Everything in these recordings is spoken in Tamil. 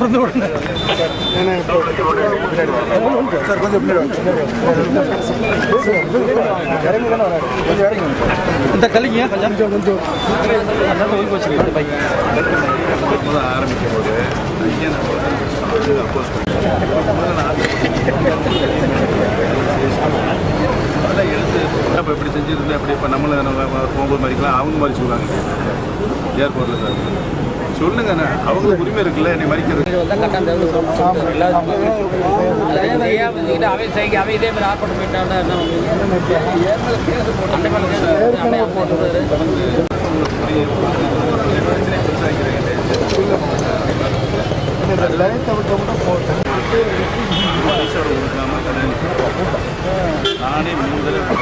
திறந்து விடுங்க சார் கொஞ்சம் இறங்கி தானே வராரு கொஞ்சம் இறங்கி இந்த கலிங்க கொஞ்சம் கொஞ்சம் அதான் ஒதுக்கி வச்சிருக்கேன் பைக் முதல்ல ஆரம்பிக்கும் போது ஐயன் வந்து அப்போஸ் அதெல்லாம் எடுத்து இப்போ இப்படி செஞ்சுருந்தேன் அப்படி இப்போ நம்மளை நம்ம போகும்போது மறிக்கலாம் அவங்க மாதிரி சொல்லுவாங்க ஏர்போர்ட்டில் சார் சொல்லுங்கண்ணா அவங்களுக்கு உரிமை இருக்குல்ல என்னை மறிக்கிறது அவன் செய்ய அவன் இதே மாதிரி ஆர்ப்பாட்டம் போயிட்டாண்டா என்ன அந்த மாதிரி போட்டுறாரு லைட்டை விட்டு மட்டும் போட்டேன் ஈஸ்வரன் கொடுக்காம கல்யாணம் நானே மூணு தடவை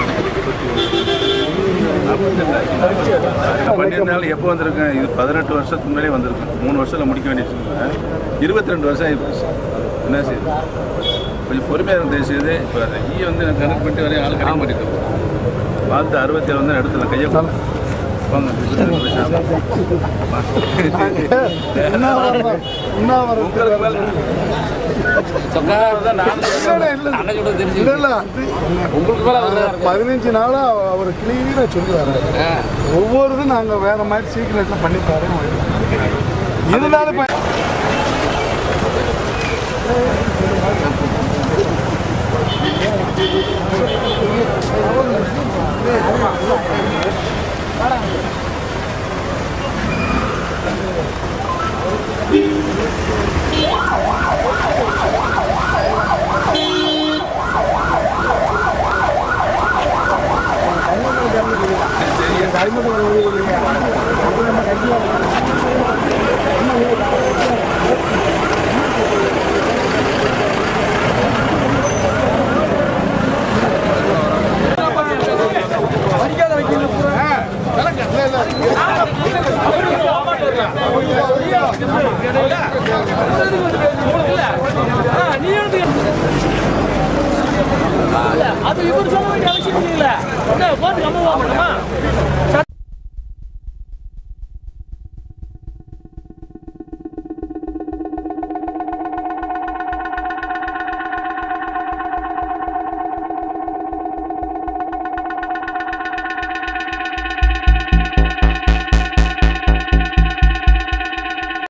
பண்ணியிருந்தாலும் எப்போ வந்திருக்கேன் இது பதினெட்டு வருஷத்துக்கு முன்னாடியே வந்திருக்கேன் மூணு வருஷத்தில் முடிக்க வேண்டிய இருபத்தி ரெண்டு வருஷம் ஆகிப்போச்சு என்ன செய்யுது கொஞ்சம் பொறுமையாக இருந்த செய்து இப்போ ஈ வந்து எனக்கு கனெக்ட் பண்ணிட்டு வரையும் ஆள் கிடைக்க மாட்டேங்குது பார்த்து அறுபத்தேழு வந்து இடத்துல கையை போங்க உண்ணாவிரதம் உங்களுக்கு மேலே சொக்காரதான் நான் அண்ணன் சொல்றது தெரிஞ்சு இல்ல, இல்ல, அது உங்களுக்கு மேல அந்த பதினஞ்சு நாளா அவர் கிளீனா சொல்லுவாரு ஒவ்வொரு இதும் நாங்க வேற மாதிரி சீக்கிரட்ல பண்ணி தரோம் இதனால ப- அது இவர் சொல்ல வேண்டிய அவசியம் இல்லைங்களா போட்டு கம்ம பண்ணுமா